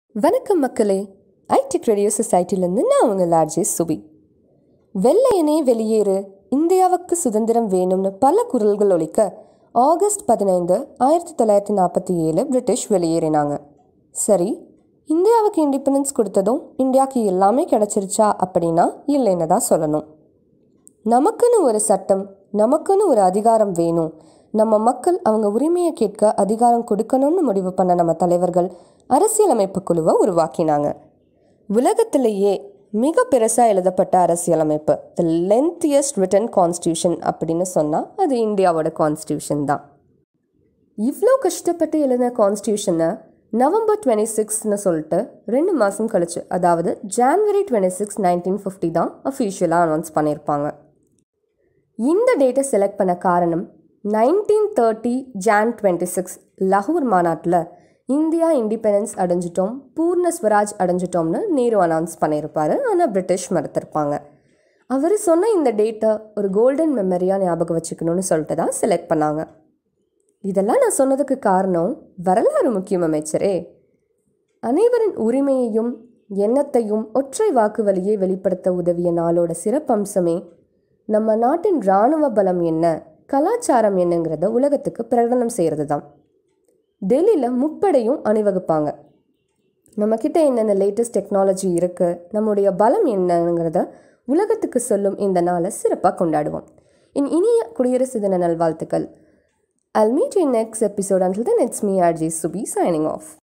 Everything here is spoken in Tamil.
வணக்கம் மக்களே ஐடெக் ரேடியோ சொசைட்டிலேருந்து நான் உங்கள் ஆர்ஜே சுபி வெள்ளையனே வெளியேறு இந்தியாவுக்கு சுதந்திரம் வேணும்னு பல குரல்கள் ஒலிக்க ஆகஸ்ட் பதினைந்து ஆயிரத்தி தொள்ளாயிரத்தி நாற்பத்தி ஏழு பிரிட்டிஷ் வெளியேறினாங்க சரி இந்தியாவுக்கு இண்டிபெண்டன்ஸ் கொடுத்ததும் இந்தியாவுக்கு எல்லாமே கிடச்சிருச்சா அப்படின்னா இல்லைன்னு தான் சொல்லணும் நமக்குன்னு ஒரு சட்டம் நமக்குன்னு ஒரு அதிகாரம் வேணும் நம்ம மக்கள் அவங்க உரிமையை கேட்க அதிகாரம் கொடுக்கணும்னு முடிவு பண்ண நம்ம தலைவர்கள் அரசியலமைப்பு குழுவை உருவாக்கினாங்க உலகத்திலேயே மிக பெருசாக எழுதப்பட்ட அரசியலமைப்பு த லென்த்தியஸ்ட் ரிட்டன் கான்ஸ்டியூஷன் அப்படின்னு சொன்னால் அது இந்தியாவோட கான்ஸ்டியூஷன் தான் இவ்வளோ கஷ்டப்பட்டு எழுதின கான்ஸ்டியூஷனை நவம்பர் டுவெண்ட்டி சிக்ஸ்னு சொல்லிட்டு ரெண்டு மாதம் கழிச்சு அதாவது January twenty six nineteen fifty தான் அஃபீஷியலாக அனௌன்ஸ் பண்ணியிருப்பாங்க இந்த டேட்டை செலக்ட் பண்ண காரணம் nineteen thirty Jan twenty six Lahore மாநாட்டில் இந்தியா இண்டிபெண்டன்ஸ் அடைஞ்சிட்டோம் பூர்ண ஸ்வராஜ் அடைஞ்சிட்டோம்னு நேரு அனௌன்ஸ் பண்ணியிருப்பாரு ஆனால் பிரிட்டிஷ் மறுத்திருப்பாங்க அவர் சொன்ன இந்த டேட்டை ஒரு கோல்டன் மெமரியாக ஞாபகம் வச்சுக்கணும்னு சொல்லிட்டு தான் செலக்ட் பண்ணாங்க இதெல்லாம் நான் சொன்னதுக்கு காரணம் வரலாறு முக்கியம் அமைச்சரே அனைவரின் உரிமையையும் எண்ணத்தையும் ஒற்றை வாக்கு வழியே வெளிப்படுத்த உதவிய நாளோட சிறப்பம்சமே நம்ம நாட்டின் இராணுவ பலம் என்ன கலாச்சாரம் என்னங்கிறத உலகத்துக்கு பிரகடனம் செய்கிறது தான் டெல்லியில் முப்படையும் அணிவகுப்பாங்க நம்மக்கிட்ட என்னென்ன லேட்டஸ்ட் டெக்னாலஜி இருக்குது நம்முடைய பலம் என்னங்கிறத உலகத்துக்கு சொல்லும் இந்த நாளை சிறப்பாக கொண்டாடுவோம் இன் இனிய குடியரசு தின நல்வாழ்த்துக்கள் I'll meet you in next episode. Until then, it's me, RJ Subi, signing off.